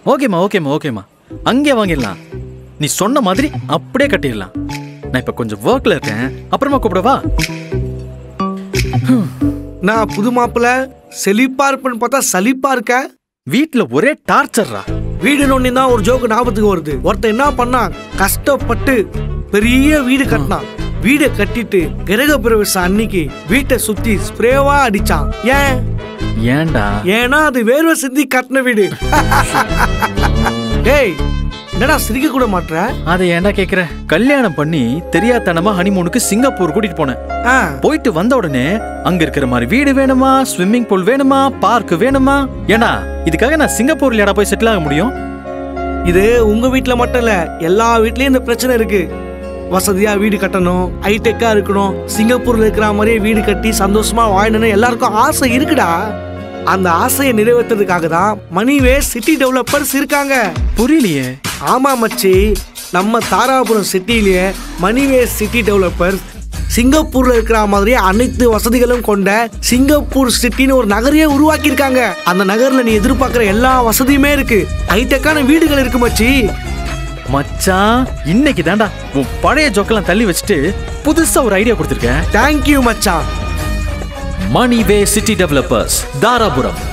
ஓகேம்மா ஓகேம்மா ஓகேம்மா அங்கே வாங்கிடலாம் நீ சொன்ன மாதிரி அப்படியே கட்டிடலாம் நான் இப்ப கொஞ்சம் ஒர்க்ல இருக்கேன் அப்புறமா கூப்பிடவா நான் புது மாப்பிள்ள செழிப்பா இருப்பேன்னு பார்த்தா சலிப்பா இருக்க வீட்ல ஒரே டார்ச்சர்ரா வீடு நோண்டி தான் ஒரு ஜோக்கு ஞாபகத்துக்கு வருது ஒருத்தன் என்ன பண்ணான் கஷ்டப்பட்டு பெரிய வீடு கட்டினான் வீடை கட்டிட்டு கிரக பிரவேசம் அன்னைக்கு வீட்டை சுத்தி ஸ்ப்ரேவா அடிச்சான் ஏன் ஏன்டா ஏன்னா அது வேர்வை சிந்தி கட்டின வீடு டேய் என்னடா சிரிக்க கூட மாட்ற அதை ஏன்டா கேக்குற கல்யாணம் பண்ணி தெரியாதனமா ஹனிமூனுக்கு சிங்கப்பூர் கூட்டிட்டு போனேன் ஆ, போயிட்டு வந்த உடனே அங்க இருக்கிற மாதிரி வீடு வேணுமா ஸ்விம்மிங் பூல் வேணுமா பார்க் வேணுமா ஏன்னா இதுக்காக நான் சிங்கப்பூர்லடா போய் செட்டில் ஆக முடியும் இது உங்க வீட்ல மட்டும் இல்ல எல்லா வீட்லயும் இந்த பிரச்சனை இருக்கு வசதியா வீடு கட்டணும் ஹைடெக்கா இருக்கணும் சிங்கப்பூர்ல இருக்கிற மாதிரியே வீடு கட்டி சந்தோஷமா வாழணும்னு எல்லாருக்கும் ஆசை இருக்குடா அந்த ஆசையை நிறைவேற்றுறதுக்காக தான் மணிவே சிட்டி டெவலப்பர்ஸ் இருக்காங்க புரியலையே ஆமா மச்சி நம்ம தாராபுரம் சிட்டிலேயே மணிவே சிட்டி டெவலப்பர்ஸ் சிங்கப்பூர்ல இருக்கிற மாதிரியே அனைத்து வசதிகளும் கொண்ட சிங்கப்பூர் சிட்டின்னு ஒரு நகரையே உருவாக்கியிருக்காங்க அந்த நகர்ல நீ எதிர்பார்க்குற எல்லா வசதியுமே இருக்கு ஹைடெக்கான வீடுகள் இருக்கு மச்சி மச்சான் இன்னைக்கு தாண்டா உன் பழைய ஜோக்கெல்லாம் தள்ளி வச்சுட்டு புதுசா ஒரு ஐடியா கொடுத்துருக்கேன் தேங்க்யூ மச்சான் மணிவே சிட்டி டெவலப்பர்ஸ் தாராபுரம்